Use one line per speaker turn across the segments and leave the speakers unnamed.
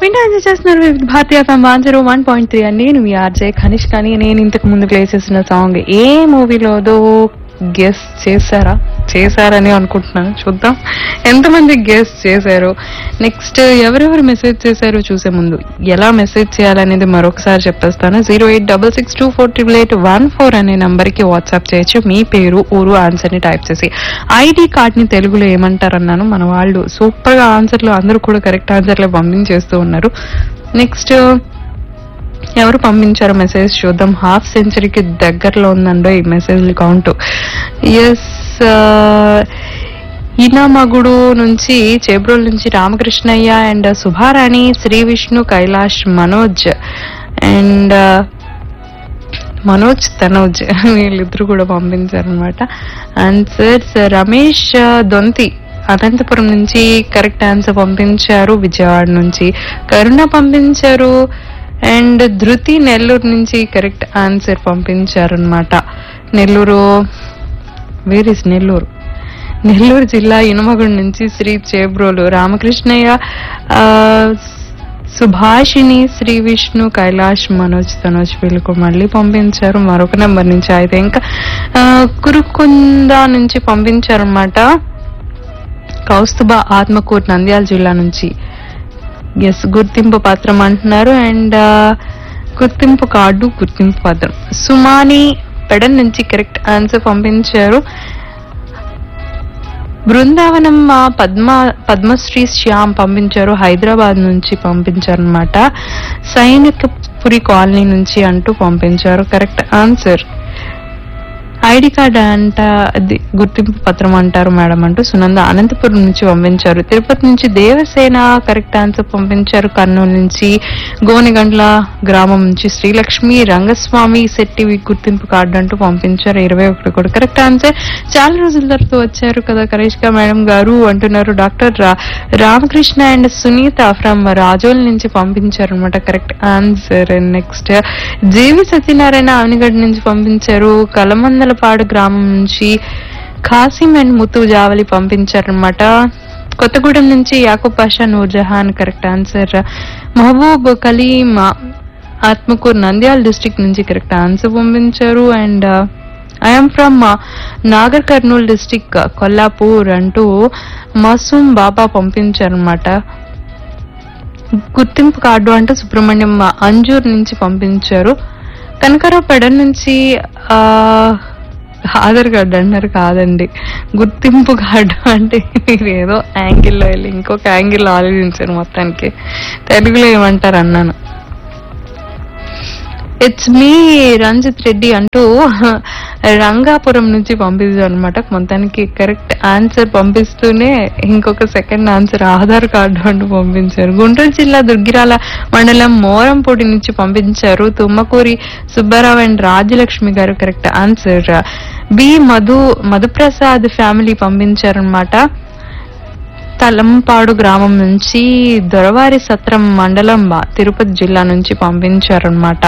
వింటూ ఎంజాయ్ చేస్తున్నారు వివిధ భారతీయ FM one zero one point three అని నేను మీ ఆర్జే కనిష్ కానీ నేను ఇంతకు ముందు ప్లే చేసిన సాంగ్ ఏ మూవీలోదో గెస్ చేశారా చేశారని అనుకుంటున్నాను చూద్దాం ఎంతమంది గెస్ చేశారు నెక్స్ట్ ఎవరెవరు మెసేజ్ చేశారో చూసే ముందు ఎలా మెసేజ్ చేయాలనేది మరొకసారి చెప్పేస్తాను zero eight double six two four triple eight one four అనే నంబర్కి వాట్సాప్ చేయొచ్చు మీ పేరు ఊరు ఆన్సర్ని టైప్ చేసి ఐడి కార్డ్ని తెలుగులో ఏమంటారన్నాను మన వాళ్ళు సూపర్గా ఆన్సర్లు అందరూ కూడా కరెక్ట్ ఆన్సర్లే పంపించేస్తూ ఉన్నారు నెక్స్ట్ ఎవరు పంపించారో మెసేజ్ చూద్దాం హాఫ్ సెంచరీకి దగ్గరలో ఉందండో ఈ మెసేజ్ కౌంట్ ఎస్ ఈనామగుడు నుంచి చేబ్రోల్ నుంచి రామకృష్ణయ్య అండ్ సుభారాణి శ్రీ విష్ణు కైలాష్ మనోజ్ అండ్ మనోజ్ తనోజ్ వీళ్ళిద్దరు కూడా పంపించారనమాట ఆన్సర్స్ రమేష్ దొంతి అనంతపురం నుంచి కరెక్ట్ ఆన్సర్ పంపించారు విజయవాడ నుంచి కరుణ పంపించారు అండ్ ధృతి నెల్లూరు నుంచి కరెక్ట్ ఆన్సర్ పంపించారు అనమాట నెల్లూరు వేర్ ఇస్ నెల్లూరు నెల్లూరు జిల్లా ఇనుమగుడి నుంచి శ్రీ చేబ్రోలు రామకృష్ణయ్య ఆ, సుభాషిణి శ్రీ విష్ణు కైలాష్ మనోజ్ తనోజ్ వీళ్ళకు మళ్ళీ పంపించారు మరొక నెంబర్ నుంచి అయితే ఇంకా ఆ, కురుకుంద నుంచి పంపించారన్నమాట కౌస్తుబా ఆత్మకూరు నంద్యాల జిల్లా నుంచి ఎస్ గుర్తింపు పత్రం అంటున్నారు అండ్ గుర్తింపు కార్డు గుర్తింపు పత్రం సుమాని పెడన్ నుంచి కరెక్ట్ ఆన్సర్ పంపించారు బృందావనం మా పద్మ పద్మశ్రీ శ్యామ్ పంపించారు హైదరాబాద్ నుంచి పంపించారు అనమాట సైనికపురి కాలనీ నుంచి అంటూ పంపించారు కరెక్ట్ ఆన్సర్ ఐడి కార్డ్ అంట అది గుర్తింపు పత్రం అంటారు మేడం అంటూ సునంద అనంతపురం నుంచి పంపించారు తిరుపతి నుంచి దేవసేన కరెక్ట్ ఆన్సర్ పంపించారు కర్నూలు నుంచి గోనెగండ్ల గ్రామం నుంచి శ్రీలక్ష్మి రంగస్వామి శెట్టి గుర్తింపు కార్డు అంటూ పంపించారు ఇరవై ఒకటి కూడా కరెక్ట్ ఆన్సర్ చాలా రోజుల తర్వాత వచ్చారు కదా కరేష్క మేడం గారు అంటున్నారు డాక్టర్ రా రామకృష్ణ అండ్ సునీత ఫ్రమ్ రాజోల్ నుంచి పంపించారు అనమాట correct answer next G V Satyanarayana Avanigadda నుంచి పంపించారు కలమందలపాడు గ్రామం నుంచి ఖాసిం అండ్ ముతు జావలి పంపించారనమాట కొత్తగూడెం నుంచి Yakub Pasha Noorjahan correct answer Mahaboob Kaleem Atmakur Nandyal district నుంచి కరెక్ట్ ఆన్సర్ పంపించారు and I M from Nagar Kurnool district Kollapur అంటూ మసూమ్ బాబా పంపించారనమాట గుర్తింపు కార్డు అంటే సుబ్రహ్మణ్యం అంజూర్ నుంచి పంపించారు కనకరావు పెడ నుంచి ఆ, ఆధార్ కార్డు అన్నారు కాదండి గుర్తింపు కార్డు అంటే మీరు ఏదో యాంగిల్లో వెళ్ళి ఇంకొక యాంగిల్లో ఆలోచించారు మొత్తానికి తెలుగులో ఏమంటారు అన్నాను ఇట్స్ మీ రంజిత్ రెడ్డి అంటూ రంగాపురం నుంచి పంపిస్తాను అనమాట మొత్తానికి కరెక్ట్ ఆన్సర్ పంపిస్తూనే ఇంకొక సెకండ్ ఆన్సర్ ఆధార్ కార్డు అంటూ పంపించారు గుంటూరు జిల్లా దుర్గిరాల మండలం మోరంపూడి నుంచి పంపించారు తుమ్మకూరి సుబ్బారావు అండ్ రాజ్యలక్ష్మి గారు correct answer B Madhu Madhuprasad family పంపించారనమాట తలంపాడు గ్రామం నుంచి దొరవారి సత్రం మండలం బా- తిరుపతి జిల్లా నుంచి పంపించారనమాట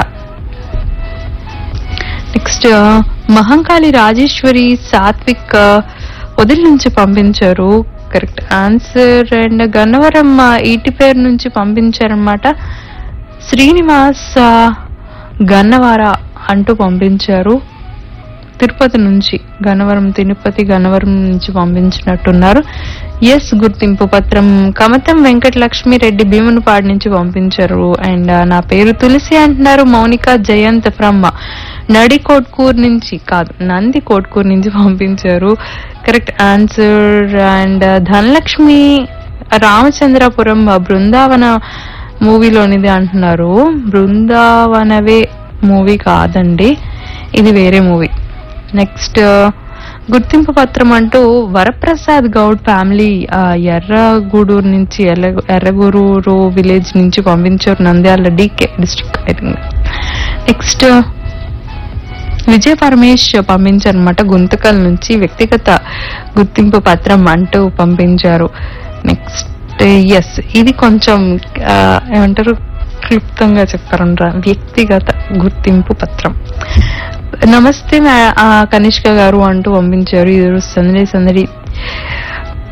నెక్స్ట్ మహంకాళి రాజేశ్వరి సాత్విక్ వదిలి నుంచి పంపించారు కరెక్ట్ ఆన్సర్ అండ్ గన్నవరం ఈటి పేరు నుంచి పంపించారనమాట శ్రీనివాస్ ఆ, గన్నవార అంటూ పంపించారు తిరుపతి నుంచి గన్నవరం తిరుపతి గన్నవరం నుంచి పంపించినట్టున్నారు ఎస్ గుర్తింపు పత్రం కమతం వెంకట లక్ష్మి రెడ్డి భీమునిపాడు నుంచి పంపించారు అండ్ నా పేరు తులసి అంటున్నారు మౌనిక జయంత్ ఫ్రమ్ నడి కోట్కూర్ నుంచి కాదు నంది కోట్కూర్ నుంచి పంపించారు correct answer and Dhanalakshmi Ramachandrapuram Brindavana మూవీలోనిది అంటున్నారు బృందావనవే మూవీ కాదండి ఇది వేరే మూవీ నెక్స్ట్ గుర్తింపు పత్రం అంటూ వరప్రసాద్ గౌడ్ ఫ్యామిలీ ఆ, ఎర్రగూడూరు నుంచి ఎర్ర ఎర్రగూరూరు విలేజ్ నుంచి పంపించారు Nandyal D K district I think next Vijaya Paramesh పంపించారనమాట గుంతకల్ నుంచి వ్యక్తిగత గుర్తింపు పత్రం అంటూ పంపించారు నెక్స్ట్ ఎస్ ఇది కొంచెం ఆ, ఏమంటారు క్లుప్తంగా చెప్పారనరా వ్యక్తిగత గుర్తింపు పత్రం నమస్తే మా- ఆ, కనిష్క గారు అంటూ పంపించారు ఇది సందడి సందడి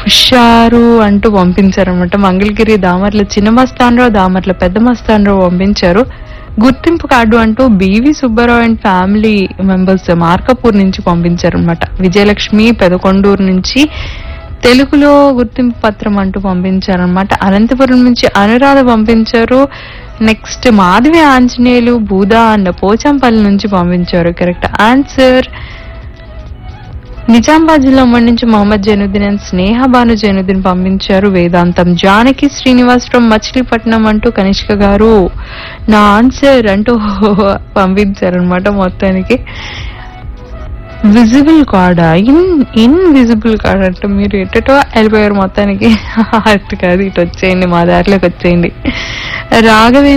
హుషారు అంటూ పంపించారనమాట మంగళగిరి దామర్ల చిన్న మస్తానరావు దామర్ల పెద్ద మస్తానరావు పంపించారు గుర్తింపు కార్డు అంటూ B V Subbarao and family members Markapur నుంచి పంపించారనమాట విజయలక్ష్మి పెదకొండూరు నుంచి తెలుగులో గుర్తింపు పత్రం అంటూ పంపించారనమాట అనంతపురం నుంచి అనురాధ పంపించారు నెక్స్ట్ మాధవి ఆంజనేయులు బూదా అన్న పోచంపల్లి నుంచి పంపించారు కరెక్ట్ ఆన్సర్ నిజామాబాద్ జిల్లా ఉమ్మడి నుంచి మహమ్మద్ జైనుద్దీన్ అండ్ స్నేహ భాను జైనుద్దీన్ పంపించారు వేదాంతం జానకి శ్రీనివాసరావు మచిలీపట్నం అంటూ కనిష్క గారు నా ఆన్సర్ అంటూ పంపించారు అనమాట మొత్తానికి విజిబుల్ కార్డా ఇన్ ఇన్విజిబుల్ కార్డ్ అంటే మీరు ఎటటో వెళ్ళిపోయారు మొత్తానికి అటు కాదు ఇటు వచ్చేయండి మా దారిలోకి వచ్చేయండి రాఘవేంద్ర